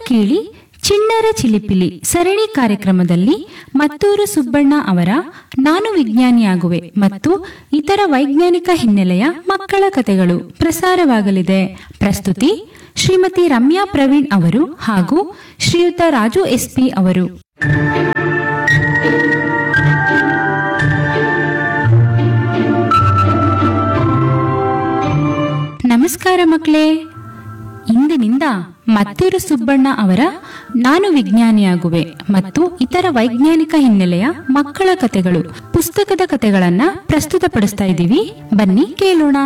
ಕೇಳಿ ಚಿಣ್ಣರ ಚಿಲಿಪಿಲಿ ಸರಣಿ ಕಾರ್ಯಕ್ರಮದಲ್ಲಿ ಮತ್ತೂರು ಸುಬ್ಬಣ್ಣ ಅವರ ನಾನು ವಿಜ್ಞಾನಿಯಾಗುವೆ ಮತ್ತು ಇತರ ವೈಜ್ಞಾನಿಕ ಹಿನ್ನೆಲೆಯ ಮಕ್ಕಳ ಕಥೆಗಳು ಪ್ರಸಾರವಾಗಲಿದೆ ಪ್ರಸ್ತುತಿ ಶ್ರೀಮತಿ ರಮ್ಯಾ ಪ್ರವೀಣ್ ಅವರು ಹಾಗೂ ಶ್ರೀಯುತ ರಾಜು ಎಸ್ಪಿ ಅವರು ನಮಸ್ಕಾರ ಮಕ್ಕಳೇ ಇಂದಿನಿಂದ ಮತ್ತೂರು ಸುಬ್ಬಣ್ಣ ಅವರ ನಾನು ವಿಜ್ಞಾನಿಯಾಗುವೆ ಮತ್ತು ಇತರ ವೈಜ್ಞಾನಿಕ ಹಿನ್ನೆಲೆಯ ಮಕ್ಕಳ ಕಥೆಗಳು ಪುಸ್ತಕದ ಕಥೆಗಳನ್ನ ಪ್ರಸ್ತುತಪಡಿಸ್ತಾ ಇದ್ದೀವಿ ಬನ್ನಿ ಕೇಳೋಣ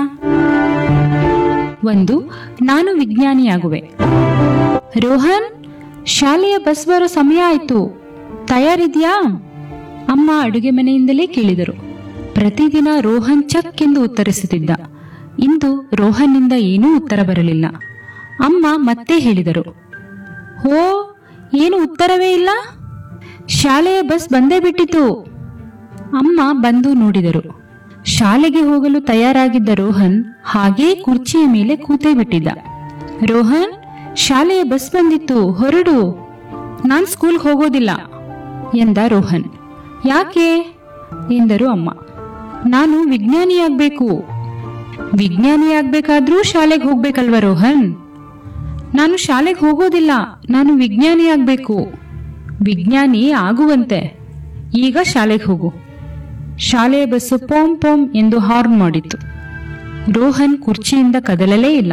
ಒಂದು ನಾನು ವಿಜ್ಞಾನಿಯಾಗುವೆ ರೋಹನ್ ಶಾಲೆಯ ಬಸ್ ಬರೋ ಸಮಯ ಆಯ್ತು ತಯಾರಿದ್ಯಾ ಅಮ್ಮ ಅಡುಗೆ ಮನೆಯಿಂದಲೇ ಕೇಳಿದರು ಪ್ರತಿದಿನ ರೋಹನ್ ಚಕ್ ಎಂದು ಉತ್ತರಿಸುತ್ತಿದ್ದ ಇಂದು ರೋಹನ್ನಿಂದ ಏನೂ ಉತ್ತರ ಬರಲಿಲ್ಲ ಅಮ್ಮ ಮತ್ತೆ ಹೇಳಿದರು ಹೋ ಏನು ಉತ್ತರವೇ ಇಲ್ಲ ಶಾಲೆಯ ಬಸ್ ಬಂದೇ ಬಿಟ್ಟಿತು ಅಮ್ಮ ಬಂದು ನೋಡಿದರು ಶಾಲೆಗೆ ಹೋಗಲು ತಯಾರಾಗಿದ್ದ ರೋಹನ್ ಹಾಗೇ ಕುರ್ಚಿಯ ಮೇಲೆ ಕೂತೇ ಬಿಟ್ಟಿದ್ದ ರೋಹನ್ ಶಾಲೆಯ ಬಸ್ ಬಂದಿತ್ತು ಹೊರಡು ನಾನ್ ಸ್ಕೂಲ್ಗೆ ಹೋಗೋದಿಲ್ಲ ಎಂದ ರೋಹನ್ ಯಾಕೆ ಎಂದರು ಅಮ್ಮ ನಾನು ವಿಜ್ಞಾನಿಯಾಗಬೇಕು ವಿಜ್ಞಾನಿಯಾಗಬೇಕಾದ್ರೂ ಶಾಲೆಗೆ ಹೋಗ್ಬೇಕಲ್ವ ರೋಹನ್ ನಾನು ಶಾಲೆಗೆ ಹೋಗೋದಿಲ್ಲ ನಾನು ವಿಜ್ಞಾನಿಯಾಗಬೇಕು ವಿಜ್ಞಾನಿ ಆಗುವಂತೆ ಈಗ ಶಾಲೆಗೆ ಹೋಗು ಶಾಲೆಯ ಬಸ್ಸು ಪೋಂ ಪೋಂ ಎಂದು ಹಾರ್ನ್ ಮಾಡಿತ್ತು ರೋಹನ್ ಕುರ್ಚಿಯಿಂದ ಕದಲಲೇ ಇಲ್ಲ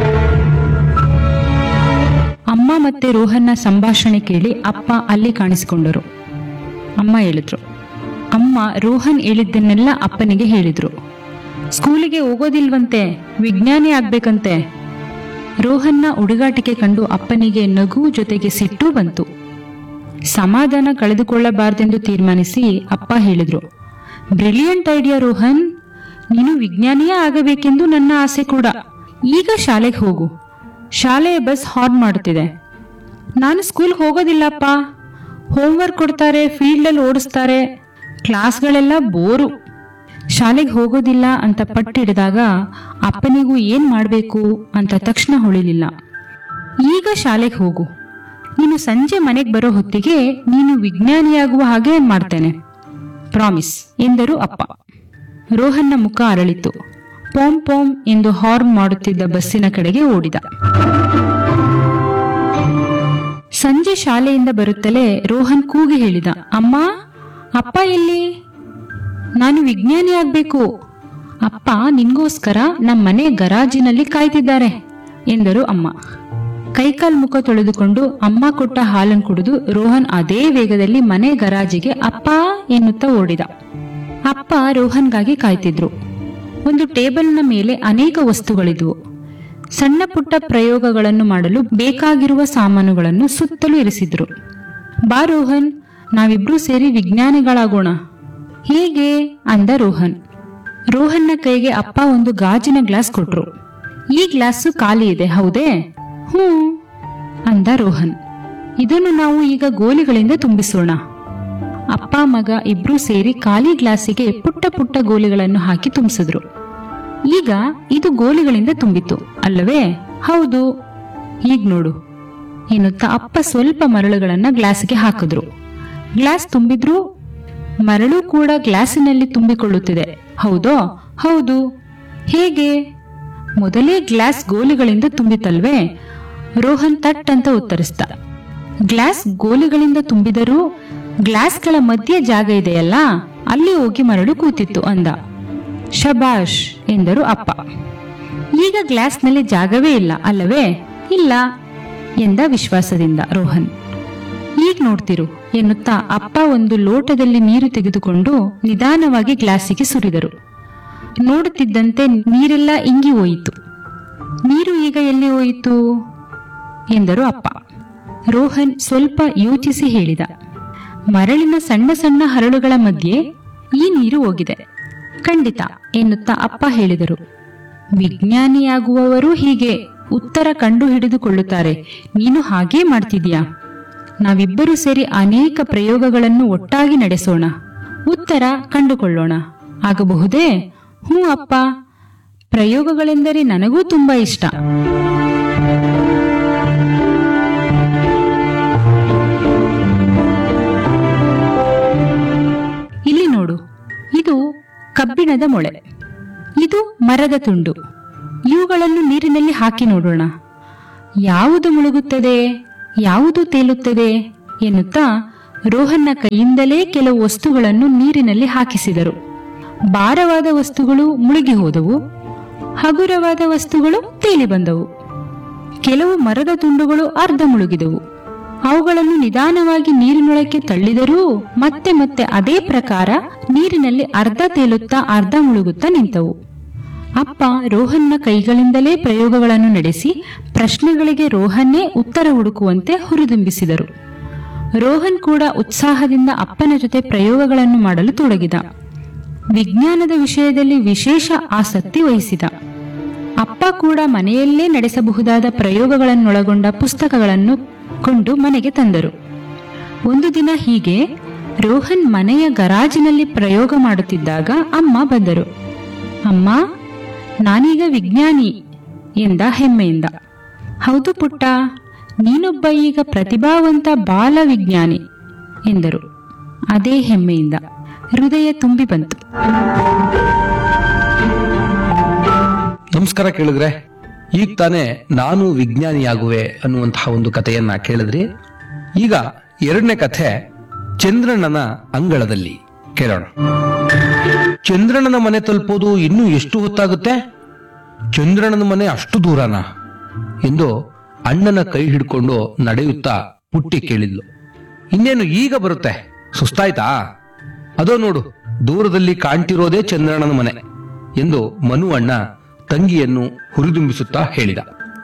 ಅಮ್ಮ ಮತ್ತೆ ರೋಹನ್ನ ಸಂಭಾಷಣೆ ಕೇಳಿ ಅಪ್ಪ ಅಲ್ಲಿ ಕಾಣಿಸಿಕೊಂಡರು ಅಮ್ಮ ಹೇಳಿದ್ರು ಅಮ್ಮ ರೋಹನ್ ಹೇಳಿದ್ದನ್ನೆಲ್ಲ ಅಪ್ಪನಿಗೆ ಹೇಳಿದ್ರು ಸ್ಕೂಲಿಗೆ ಹೋಗೋದಿಲ್ವಂತೆ ವಿಜ್ಞಾನಿ ಆಗ್ಬೇಕಂತೆ ರೋಹನ್ನ ಹುಡುಗಾಟಿಕೆ ಕಂಡು ಅಪ್ಪನಿಗೆ ನಗು ಜೊತೆಗೆ ಸಿಟ್ಟು ಬಂತು ಸಮಾಧಾನ ಕಳೆದುಕೊಳ್ಳಬಾರದೆಂದು ತೀರ್ಮಾನಿಸಿ ಅಪ್ಪ ಹೇಳಿದ್ರು ಬ್ರಿಲಿಯಂಟ್ ಐಡಿಯಾ ರೋಹನ್ ನೀನು ವಿಜ್ಞಾನಿಯೇ ಆಗಬೇಕೆಂದು ನನ್ನ ಆಸೆ ಕೂಡ ಈಗ ಶಾಲೆಗೆ ಹೋಗು ಶಾಲೆಯ ಬಸ್ ಹಾರ್ನ್ ಮಾಡುತ್ತಿದೆ ನಾನು ಸ್ಕೂಲ್ಗೆ ಹೋಗೋದಿಲ್ಲಪ್ಪ ಹೋಮ್ವರ್ಕ್ ಕೊಡ್ತಾರೆ ಫೀಲ್ಡಲ್ಲಿ ಓಡಿಸ್ತಾರೆ ಕ್ಲಾಸ್ಗಳೆಲ್ಲ ಬೋರು ಶಾಲೆಗೆ ಹೋಗೋದಿಲ್ಲ ಅಂತ ಪಟ್ಟಿಡಿದಾಗ ಅಪ್ಪನಿಗೂ ಏನ್ ಮಾಡಬೇಕು ಅಂತ ತಕ್ಷಣ ಹೊಳಿಲಿಲ್ಲ ಈಗ ಶಾಲೆಗೆ ಹೋಗು ನೀನು ಸಂಜೆ ಮನೆಗೆ ಬರೋ ಹೊತ್ತಿಗೆ ನೀನು ವಿಜ್ಞಾನಿಯಾಗುವ ಹಾಗೆ ಮಾಡ್ತೇನೆ ಪ್ರಾಮಿಸ್ ಎಂದರು ಅಪ್ಪ ರೋಹನ್ನ ಮುಖ ಅರಳಿತು ಪೋಂ ಪೋಂ ಎಂದು ಹಾರ್ನ್ ಮಾಡುತ್ತಿದ್ದ ಬಸ್ಸಿನ ಕಡೆಗೆ ಓಡಿದ ಸಂಜೆ ಶಾಲೆಯಿಂದ ಬರುತ್ತಲೇ ರೋಹನ್ ಕೂಗಿ ಹೇಳಿದ ಅಮ್ಮ ಅಪ್ಪ ಎಲ್ಲಿ ನಾನು ವಿಜ್ಞಾನಿ ಆಗ್ಬೇಕು ಅಪ್ಪ ನಿನ್ಗೋಸ್ಕರ ನಮ್ಮ ಮನೆ ಗರಾಜಿನಲ್ಲಿ ಕಾಯ್ತಿದ್ದಾರೆ ಎಂದರು ಅಮ್ಮ ಕೈಕಾಲ್ ಮುಖ ತೊಳೆದುಕೊಂಡು ಅಮ್ಮ ಕೊಟ್ಟ ಹಾಲನ್ನು ಕುಡಿದು ರೋಹನ್ ಅದೇ ವೇಗದಲ್ಲಿ ಮನೆ ಗರಾಜಿಗೆ ಅಪ್ಪ ಎನ್ನುತ್ತಾ ಓಡಿದ ಅಪ್ಪ ರೋಹನ್ಗಾಗಿ ಕಾಯ್ತಿದ್ರು ಒಂದು ಟೇಬಲ್ನ ಮೇಲೆ ಅನೇಕ ವಸ್ತುಗಳಿದ್ವು ಸಣ್ಣ ಪುಟ್ಟ ಪ್ರಯೋಗಗಳನ್ನು ಮಾಡಲು ಬೇಕಾಗಿರುವ ಸಾಮಾನುಗಳನ್ನು ಸುತ್ತಲೂ ಇರಿಸಿದ್ರು ಬಾ ರೋಹನ್ ನಾವಿಬ್ರು ಸೇರಿ ವಿಜ್ಞಾನಿಗಳಾಗೋಣ ಹೇಗೆ ಅಂದ ರೋಹನ್ ರೋಹನ್ನ ಕೈಗೆ ಅಪ್ಪ ಒಂದು ಗಾಜಿನ ಗ್ಲಾಸ್ ಕೊಟ್ರು ಈ ಗ್ಲಾಸು ಖಾಲಿ ಇದೆ ಹೌದೇ ಹ್ಞೂ ಅಂದ ರೋಹನ್ ಇದನ್ನು ನಾವು ಈಗ ಗೋಲಿಗಳಿಂದ ತುಂಬಿಸೋಣ ಅಪ್ಪ ಮಗ ಇಬ್ರು ಸೇರಿ ಖಾಲಿ ಗ್ಲಾಸಿಗೆ ಪುಟ್ಟ ಪುಟ್ಟ ಗೋಲಿಗಳನ್ನು ಹಾಕಿ ತುಂಬಿಸಿದ್ರು ಈಗ ಇದು ಗೋಲಿಗಳಿಂದ ತುಂಬಿತು ಅಲ್ಲವೇ ಹೌದು ಈಗ ನೋಡು ಎನ್ನುತ್ತಾ ಅಪ್ಪ ಸ್ವಲ್ಪ ಮರಳುಗಳನ್ನ ಗ್ಲಾಸ್ಗೆ ಹಾಕಿದ್ರು ಗ್ಲಾಸ್ ತುಂಬಿದ್ರು ಮರಳು ಕೂಡ ಗ್ಲಾಸಿನಲ್ಲಿ ತುಂಬಿಕೊಳ್ಳುತ್ತಿದೆ ಹೌದೋ ಹೌದು ಹೇಗೆ ಮೊದಲೇ ಗ್ಲಾಸ್ ಗೋಲಿಗಳಿಂದ ತುಂಬಿತಲ್ವೇ ರೋಹನ್ ತಟ್ ಅಂತ ಉತ್ತರಿಸ್ದ ಗ್ಲಾಸ್ ಗೋಲಿಗಳಿಂದ ತುಂಬಿದರೂ ಗ್ಲಾಸ್ಗಳ ಮಧ್ಯೆ ಜಾಗ ಇದೆಯಲ್ಲ ಅಲ್ಲಿ ಹೋಗಿ ಮರಳು ಕೂತಿತ್ತು ಅಂದ ಶಬಾಷ್ ಎಂದರು ಅಪ್ಪ ಈಗ ಗ್ಲಾಸ್ನಲ್ಲಿ ಜಾಗವೇ ಇಲ್ಲ ಅಲ್ಲವೇ ಇಲ್ಲ ಎಂದ ವಿಶ್ವಾಸದಿಂದ ರೋಹನ್ ಈಗ ನೋಡ್ತಿರು ಎನ್ನುತ್ತಾ ಅಪ್ಪ ಒಂದು ಲೋಟದಲ್ಲಿ ನೀರು ತೆಗೆದುಕೊಂಡು ನಿಧಾನವಾಗಿ ಗ್ಲಾಸಿಗೆ ಸುರಿದರು ನೋಡುತ್ತಿದ್ದಂತೆ ನೀರೆಲ್ಲ ಇಂಗಿ ಹೋಯಿತು ನೀರು ಈಗ ಎಲ್ಲಿ ಹೋಯಿತು ಎಂದರು ಅಪ್ಪ ರೋಹನ್ ಸ್ವಲ್ಪ ಯೋಚಿಸಿ ಹೇಳಿದ ಮರಳಿನ ಸಣ್ಣ ಸಣ್ಣ ಹರಳುಗಳ ಮಧ್ಯೆ ಈ ನೀರು ಹೋಗಿದೆ ಖಂಡಿತ ಎನ್ನುತ್ತಾ ಅಪ್ಪ ಹೇಳಿದರು ವಿಜ್ಞಾನಿಯಾಗುವವರು ಹೀಗೆ ಉತ್ತರ ಕಂಡು ಹಿಡಿದುಕೊಳ್ಳುತ್ತಾರೆ ನೀನು ಹಾಗೇ ಮಾಡ್ತಿದ್ಯಾ ನಾವಿಬ್ಬರು ಸೇರಿ ಅನೇಕ ಪ್ರಯೋಗಗಳನ್ನು ಒಟ್ಟಾಗಿ ನಡೆಸೋಣ ಉತ್ತರ ಕಂಡುಕೊಳ್ಳೋಣ ಆಗಬಹುದೇ ಹ್ಞೂ ಅಪ್ಪ ಪ್ರಯೋಗಗಳೆಂದರೆ ನನಗೂ ತುಂಬಾ ಇಷ್ಟ ಕಬ್ಬಿಣದ ಮೊಳೆ ಇದು ಮರದ ತುಂಡು ಇವುಗಳನ್ನು ನೀರಿನಲ್ಲಿ ಹಾಕಿ ನೋಡೋಣ ಯಾವುದು ಮುಳುಗುತ್ತದೆ ಯಾವುದು ತೇಲುತ್ತದೆ ಎನ್ನುತ್ತಾ ರೋಹನ್ನ ಕೈಯಿಂದಲೇ ಕೆಲವು ವಸ್ತುಗಳನ್ನು ನೀರಿನಲ್ಲಿ ಹಾಕಿಸಿದರು ಭಾರವಾದ ವಸ್ತುಗಳು ಮುಳುಗಿ ಹೋದವು ಹಗುರವಾದ ವಸ್ತುಗಳು ತೇಲಿ ಬಂದವು ಕೆಲವು ಮರದ ತುಂಡುಗಳು ಅರ್ಧ ಮುಳುಗಿದವು ಅವುಗಳನ್ನು ನಿಧಾನವಾಗಿ ನೀರಿನೊಳಕ್ಕೆ ತಳ್ಳಿದರೂ ಮತ್ತೆ ಮತ್ತೆ ಅದೇ ಪ್ರಕಾರ ನೀರಿನಲ್ಲಿ ಅರ್ಧ ತೇಲುತ್ತಾ ಅರ್ಧ ಮುಳುಗುತ್ತಾ ನಿಂತವು ಅಪ್ಪ ರೋಹನ್ನ ಕೈಗಳಿಂದಲೇ ಪ್ರಯೋಗಗಳನ್ನು ನಡೆಸಿ ಪ್ರಶ್ನೆಗಳಿಗೆ ರೋಹನ್ನೇ ಉತ್ತರ ಹುಡುಕುವಂತೆ ಹುರಿದುಂಬಿಸಿದರು ರೋಹನ್ ಕೂಡ ಉತ್ಸಾಹದಿಂದ ಅಪ್ಪನ ಜೊತೆ ಪ್ರಯೋಗಗಳನ್ನು ಮಾಡಲು ತೊಡಗಿದ ವಿಜ್ಞಾನದ ವಿಷಯದಲ್ಲಿ ವಿಶೇಷ ಆಸಕ್ತಿ ವಹಿಸಿದ ಅಪ್ಪ ಕೂಡ ಮನೆಯಲ್ಲೇ ನಡೆಸಬಹುದಾದ ಪ್ರಯೋಗಗಳನ್ನೊಳಗೊಂಡ ಪುಸ್ತಕಗಳನ್ನು ಕೊಂಡು ಮನೆಗೆ ತಂದರು ಒಂದು ದಿನ ಹೀಗೆ ರೋಹನ್ ಮನೆಯ ಗರಾಜಿನಲ್ಲಿ ಪ್ರಯೋಗ ಮಾಡುತ್ತಿದ್ದಾಗ ಅಮ್ಮ ಬಂದರು ಅಮ್ಮ ನಾನೀಗ ವಿಜ್ಞಾನಿ ಎಂದ ಹೆಮ್ಮೆಯಿಂದ ಹೌದು ಪುಟ್ಟ ನೀನೊಬ್ಬ ಈಗ ಪ್ರತಿಭಾವಂತ ಬಾಲ ವಿಜ್ಞಾನಿ ಎಂದರು ಅದೇ ಹೆಮ್ಮೆಯಿಂದ ಹೃದಯ ತುಂಬಿ ಬಂತು ನಮಸ್ಕಾರ ಕೇಳಿದ್ರೆ ಈಗ ತಾನೇ ನಾನು ವಿಜ್ಞಾನಿಯಾಗುವೆ ಅನ್ನುವಂತಹ ಒಂದು ಕಥೆಯನ್ನ ಕೇಳಿದ್ರಿ ಈಗ ಎರಡನೇ ಕಥೆ ಚಂದ್ರಣ್ಣನ ಅಂಗಳದಲ್ಲಿ ಕೇಳೋಣ ಚಂದ್ರಣ್ಣನ ಮನೆ ತಲುಪೋದು ಇನ್ನೂ ಎಷ್ಟು ಹೊತ್ತಾಗುತ್ತೆ ಚಂದ್ರಣ್ಣನ ಮನೆ ಅಷ್ಟು ದೂರನಾ ಎಂದು ಅಣ್ಣನ ಕೈ ಹಿಡ್ಕೊಂಡು ನಡೆಯುತ್ತಾ ಪುಟ್ಟಿ ಕೇಳಿದ್ಲು ಇನ್ನೇನು ಈಗ ಬರುತ್ತೆ ಸುಸ್ತಾಯ್ತಾ ಅದೋ ನೋಡು ದೂರದಲ್ಲಿ ಕಾಣ್ತಿರೋದೇ ಚಂದ್ರಣ್ಣನ ಮನೆ ಎಂದು ಮನು ಅಣ್ಣ ತಂಗಿಯನ್ನು ಹುರಿದುಂಬಿಸುತ್ತಾ ಹೇಳಿದ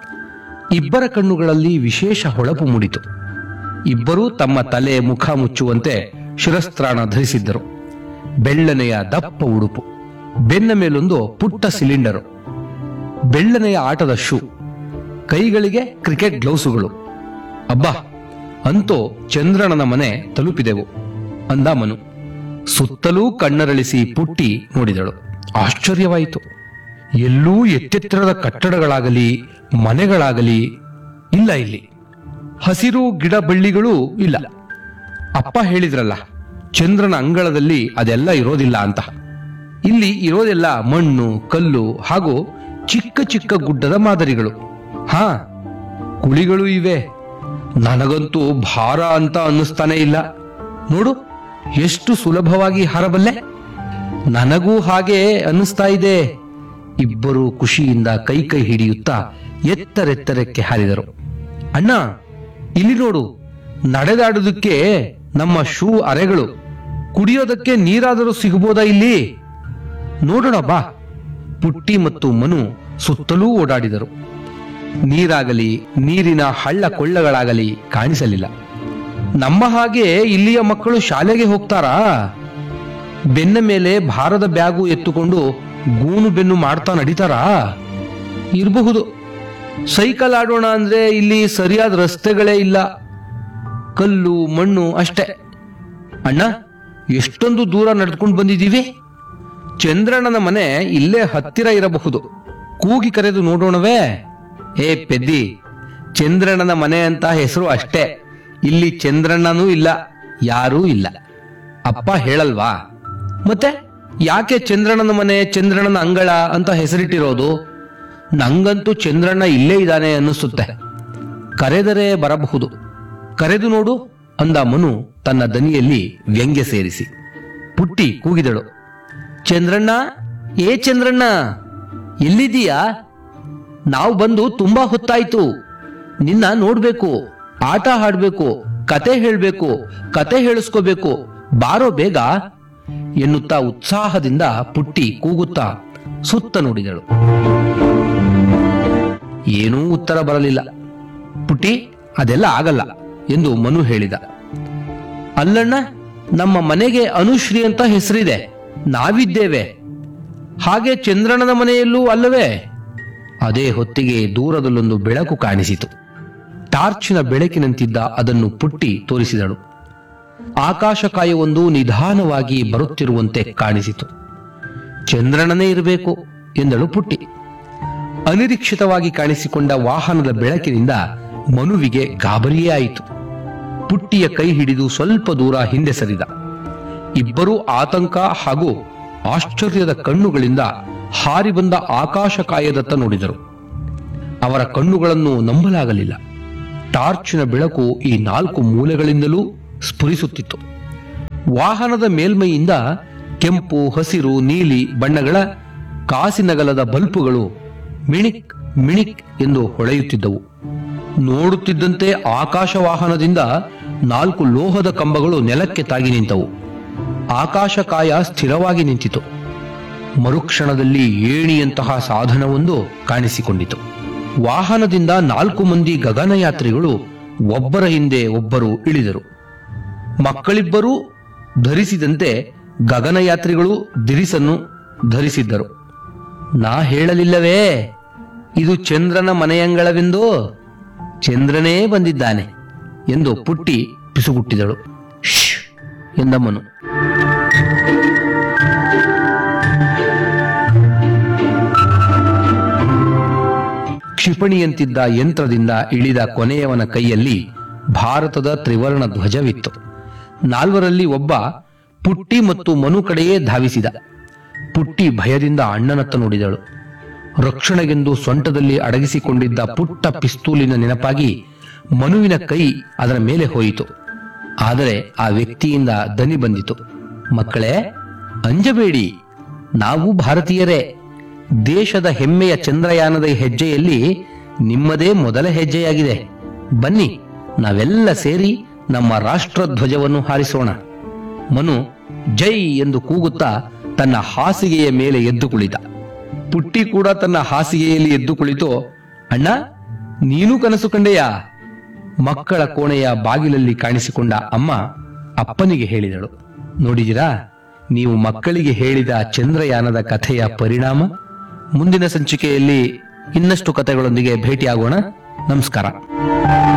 ಇಬ್ಬರ ಕಣ್ಣುಗಳಲ್ಲಿ ವಿಶೇಷ ಹೊಳಪು ಮೂಡಿತು ಇಬ್ಬರೂ ತಮ್ಮ ತಲೆ ಮುಖ ಮುಚ್ಚುವಂತೆ ಶಿರಸ್ತ್ರಾಣ ಧರಿಸಿದ್ದರು ಬೆಳ್ಳನೆಯ ದಪ್ಪ ಉಡುಪು ಬೆನ್ನ ಮೇಲೊಂದು ಪುಟ್ಟ ಸಿಲಿಂಡರು ಬೆಳ್ಳನೆಯ ಆಟದ ಶೂ ಕೈಗಳಿಗೆ ಕ್ರಿಕೆಟ್ ಗ್ಲೌಸುಗಳು ಅಬ್ಬಾ ಅಂತೂ ಚಂದ್ರಣ್ಣನ ಮನೆ ತಲುಪಿದೆವು ಅಂದ ಮನು ಸುತ್ತಲೂ ಕಣ್ಣರಳಿಸಿ ಪುಟ್ಟಿ ನೋಡಿದಳು ಆಶ್ಚರ್ಯವಾಯಿತು ಎಲ್ಲೂ ಎತ್ತೆತ್ತರದ ಕಟ್ಟಡಗಳಾಗಲಿ ಮನೆಗಳಾಗಲಿ ಇಲ್ಲ ಇಲ್ಲಿ ಹಸಿರು ಗಿಡ ಬಳ್ಳಿಗಳೂ ಇಲ್ಲ ಅಪ್ಪ ಹೇಳಿದ್ರಲ್ಲ ಚಂದ್ರನ ಅಂಗಳದಲ್ಲಿ ಅದೆಲ್ಲ ಇರೋದಿಲ್ಲ ಅಂತ ಇಲ್ಲಿ ಇರೋದೆಲ್ಲ ಮಣ್ಣು ಕಲ್ಲು ಹಾಗೂ ಚಿಕ್ಕ ಚಿಕ್ಕ ಗುಡ್ಡದ ಮಾದರಿಗಳು ಹಾ ಕುಳಿಗಳು ಇವೆ ನನಗಂತೂ ಭಾರ ಅಂತ ಅನ್ನಿಸ್ತಾನೆ ಇಲ್ಲ ನೋಡು ಎಷ್ಟು ಸುಲಭವಾಗಿ ಹಾರಬಲ್ಲೆ ನನಗೂ ಹಾಗೆ ಅನ್ನಿಸ್ತಾ ಇದೆ ಇಬ್ಬರು ಖುಷಿಯಿಂದ ಕೈ ಕೈ ಹಿಡಿಯುತ್ತಾ ಎತ್ತರೆತ್ತರಕ್ಕೆ ಹಾರಿದರು ಅಣ್ಣ ಇಲ್ಲಿ ನೋಡು ನಡೆದಾಡುವುದಕ್ಕೆ ನಮ್ಮ ಶೂ ಅರೆಗಳು ಕುಡಿಯೋದಕ್ಕೆ ನೀರಾದರೂ ಸಿಗಬಹುದಾ ಇಲ್ಲಿ ನೋಡೋಣ ಬಾ ಪುಟ್ಟಿ ಮತ್ತು ಮನು ಸುತ್ತಲೂ ಓಡಾಡಿದರು ನೀರಾಗಲಿ ನೀರಿನ ಹಳ್ಳ ಕೊಳ್ಳಗಳಾಗಲಿ ಕಾಣಿಸಲಿಲ್ಲ ನಮ್ಮ ಹಾಗೆ ಇಲ್ಲಿಯ ಮಕ್ಕಳು ಶಾಲೆಗೆ ಹೋಗ್ತಾರಾ ಬೆನ್ನ ಮೇಲೆ ಭಾರದ ಬ್ಯಾಗು ಎತ್ತುಕೊಂಡು ಗೂನು ಬೆನ್ನು ಮಾಡ್ತಾ ನಡೀತಾರಾ ಇರಬಹುದು ಸೈಕಲ್ ಆಡೋಣ ಅಂದ್ರೆ ಇಲ್ಲಿ ಸರಿಯಾದ ರಸ್ತೆಗಳೇ ಇಲ್ಲ ಕಲ್ಲು ಮಣ್ಣು ಅಷ್ಟೇ ಅಣ್ಣ ಎಷ್ಟೊಂದು ದೂರ ನಡೆದುಕೊಂಡು ಬಂದಿದ್ದೀವಿ ಚಂದ್ರಣ್ಣನ ಮನೆ ಇಲ್ಲೇ ಹತ್ತಿರ ಇರಬಹುದು ಕೂಗಿ ಕರೆದು ನೋಡೋಣವೇ ಏ ಪೆದ್ದಿ ಚಂದ್ರಣ್ಣನ ಮನೆ ಅಂತ ಹೆಸರು ಅಷ್ಟೇ ಇಲ್ಲಿ ಚಂದ್ರಣ್ಣನೂ ಇಲ್ಲ ಯಾರೂ ಇಲ್ಲ ಅಪ್ಪ ಹೇಳಲ್ವಾ ಮತ್ತೆ ಯಾಕೆ ಚಂದ್ರಣ್ಣನ ಮನೆ ಚಂದ್ರಣ್ಣನ ಅಂಗಳ ಅಂತ ಹೆಸರಿಟ್ಟಿರೋದು ನಂಗಂತೂ ಚಂದ್ರಣ್ಣ ಇಲ್ಲೇ ಇದ್ದಾನೆ ಅನ್ನಿಸುತ್ತೆ ಕರೆದರೆ ಬರಬಹುದು ಕರೆದು ನೋಡು ಅಂದ ಮನು ತನ್ನ ದನಿಯಲ್ಲಿ ವ್ಯಂಗ್ಯ ಸೇರಿಸಿ ಪುಟ್ಟಿ ಕೂಗಿದಳು ಚಂದ್ರಣ್ಣ ಏ ಚಂದ್ರಣ್ಣ ಎಲ್ಲಿದ್ದೀಯಾ ನಾವು ಬಂದು ತುಂಬಾ ಹೊತ್ತಾಯ್ತು ನಿನ್ನ ನೋಡ್ಬೇಕು ಆಟ ಆಡ್ಬೇಕು ಕತೆ ಹೇಳ್ಬೇಕು ಕತೆ ಹೇಳಿಸ್ಕೋಬೇಕು ಬಾರೋ ಬೇಗ ಎನ್ನುತ್ತಾ ಉತ್ಸಾಹದಿಂದ ಪುಟ್ಟಿ ಕೂಗುತ್ತಾ ಸುತ್ತ ನೋಡಿದಳು ಏನೂ ಉತ್ತರ ಬರಲಿಲ್ಲ ಪುಟ್ಟಿ ಅದೆಲ್ಲ ಆಗಲ್ಲ ಎಂದು ಮನು ಹೇಳಿದ ಅಲ್ಲಣ್ಣ ನಮ್ಮ ಮನೆಗೆ ಅನುಶ್ರೀ ಅಂತ ಹೆಸರಿದೆ ನಾವಿದ್ದೇವೆ ಹಾಗೆ ಚಂದ್ರಣ್ಣನ ಮನೆಯಲ್ಲೂ ಅಲ್ಲವೇ ಅದೇ ಹೊತ್ತಿಗೆ ದೂರದಲ್ಲೊಂದು ಬೆಳಕು ಕಾಣಿಸಿತು ಟಾರ್ಚಿನ ಬೆಳಕಿನಂತಿದ್ದ ಅದನ್ನು ಪುಟ್ಟಿ ತೋರಿಸಿದಳು ಆಕಾಶ ಕಾಯವೊಂದು ನಿಧಾನವಾಗಿ ಬರುತ್ತಿರುವಂತೆ ಕಾಣಿಸಿತು ಚಂದ್ರಣ್ಣನೇ ಇರಬೇಕು ಎಂದಳು ಪುಟ್ಟಿ ಅನಿರೀಕ್ಷಿತವಾಗಿ ಕಾಣಿಸಿಕೊಂಡ ವಾಹನದ ಬೆಳಕಿನಿಂದ ಮನುವಿಗೆ ಗಾಬರಿಯೇ ಆಯಿತು ಪುಟ್ಟಿಯ ಕೈ ಹಿಡಿದು ಸ್ವಲ್ಪ ದೂರ ಹಿಂದೆ ಸರಿದ ಇಬ್ಬರೂ ಆತಂಕ ಹಾಗೂ ಆಶ್ಚರ್ಯದ ಕಣ್ಣುಗಳಿಂದ ಹಾರಿ ಬಂದ ಆಕಾಶಕಾಯದತ್ತ ನೋಡಿದರು ಅವರ ಕಣ್ಣುಗಳನ್ನು ನಂಬಲಾಗಲಿಲ್ಲ ಟಾರ್ಚಿನ ಬೆಳಕು ಈ ನಾಲ್ಕು ಮೂಲೆಗಳಿಂದಲೂ ಸ್ಫುರಿಸುತ್ತಿತ್ತು ವಾಹನದ ಮೇಲ್ಮೈಯಿಂದ ಕೆಂಪು ಹಸಿರು ನೀಲಿ ಬಣ್ಣಗಳ ಕಾಸಿನಗಲದ ಬಲ್ಪುಗಳು ಮಿಣಿಕ್ ಮಿಣಿಕ್ ಎಂದು ಹೊಳೆಯುತ್ತಿದ್ದವು ನೋಡುತ್ತಿದ್ದಂತೆ ಆಕಾಶ ವಾಹನದಿಂದ ನಾಲ್ಕು ಲೋಹದ ಕಂಬಗಳು ನೆಲಕ್ಕೆ ತಾಗಿ ನಿಂತವು ಆಕಾಶಕಾಯ ಸ್ಥಿರವಾಗಿ ನಿಂತಿತು ಮರುಕ್ಷಣದಲ್ಲಿ ಏಣಿಯಂತಹ ಸಾಧನವೊಂದು ಕಾಣಿಸಿಕೊಂಡಿತು ವಾಹನದಿಂದ ನಾಲ್ಕು ಮಂದಿ ಗಗನಯಾತ್ರಿಗಳು ಒಬ್ಬರ ಹಿಂದೆ ಒಬ್ಬರು ಇಳಿದರು ಮಕ್ಕಳಿಬ್ಬರೂ ಧರಿಸಿದಂತೆ ಗಗನಯಾತ್ರಿಗಳು ದಿರಿಸನ್ನು ಧರಿಸಿದ್ದರು ನಾ ಹೇಳಲಿಲ್ಲವೇ ಇದು ಚಂದ್ರನ ಮನೆಯಂಗಳವೆಂದು ಚಂದ್ರನೇ ಬಂದಿದ್ದಾನೆ ಎಂದು ಪುಟ್ಟಿ ಪಿಸುಗುಟ್ಟಿದಳು ಶ್ ಎಂದಮ್ಮನು ಕ್ಷಿಪಣಿಯಂತಿದ್ದ ಯಂತ್ರದಿಂದ ಇಳಿದ ಕೊನೆಯವನ ಕೈಯಲ್ಲಿ ಭಾರತದ ತ್ರಿವರ್ಣ ಧ್ವಜವಿತ್ತು ನಾಲ್ವರಲ್ಲಿ ಒಬ್ಬ ಪುಟ್ಟಿ ಮತ್ತು ಮನು ಕಡೆಯೇ ಧಾವಿಸಿದ ಪುಟ್ಟಿ ಭಯದಿಂದ ಅಣ್ಣನತ್ತ ನೋಡಿದಳು ರಕ್ಷಣೆಗೆಂದು ಸೊಂಟದಲ್ಲಿ ಅಡಗಿಸಿಕೊಂಡಿದ್ದ ಪುಟ್ಟ ಪಿಸ್ತೂಲಿನ ನೆನಪಾಗಿ ಮನುವಿನ ಕೈ ಅದರ ಮೇಲೆ ಹೋಯಿತು ಆದರೆ ಆ ವ್ಯಕ್ತಿಯಿಂದ ದನಿ ಬಂದಿತು ಮಕ್ಕಳೇ ಅಂಜಬೇಡಿ ನಾವು ಭಾರತೀಯರೇ ದೇಶದ ಹೆಮ್ಮೆಯ ಚಂದ್ರಯಾನದ ಹೆಜ್ಜೆಯಲ್ಲಿ ನಿಮ್ಮದೇ ಮೊದಲ ಹೆಜ್ಜೆಯಾಗಿದೆ ಬನ್ನಿ ನಾವೆಲ್ಲ ಸೇರಿ ನಮ್ಮ ರಾಷ್ಟ್ರಧ್ವಜವನ್ನು ಹಾರಿಸೋಣ ಮನು ಜೈ ಎಂದು ಕೂಗುತ್ತಾ ತನ್ನ ಹಾಸಿಗೆಯ ಮೇಲೆ ಎದ್ದು ಕುಳಿತ ಪುಟ್ಟಿ ಕೂಡ ತನ್ನ ಹಾಸಿಗೆಯಲ್ಲಿ ಎದ್ದು ಕುಳಿತು ಅಣ್ಣ ನೀನು ಕನಸು ಕಂಡೆಯಾ ಮಕ್ಕಳ ಕೋಣೆಯ ಬಾಗಿಲಲ್ಲಿ ಕಾಣಿಸಿಕೊಂಡ ಅಮ್ಮ ಅಪ್ಪನಿಗೆ ಹೇಳಿದಳು ನೋಡಿದಿರಾ ನೀವು ಮಕ್ಕಳಿಗೆ ಹೇಳಿದ ಚಂದ್ರಯಾನದ ಕಥೆಯ ಪರಿಣಾಮ ಮುಂದಿನ ಸಂಚಿಕೆಯಲ್ಲಿ ಇನ್ನಷ್ಟು ಕಥೆಗಳೊಂದಿಗೆ ಭೇಟಿಯಾಗೋಣ ನಮಸ್ಕಾರ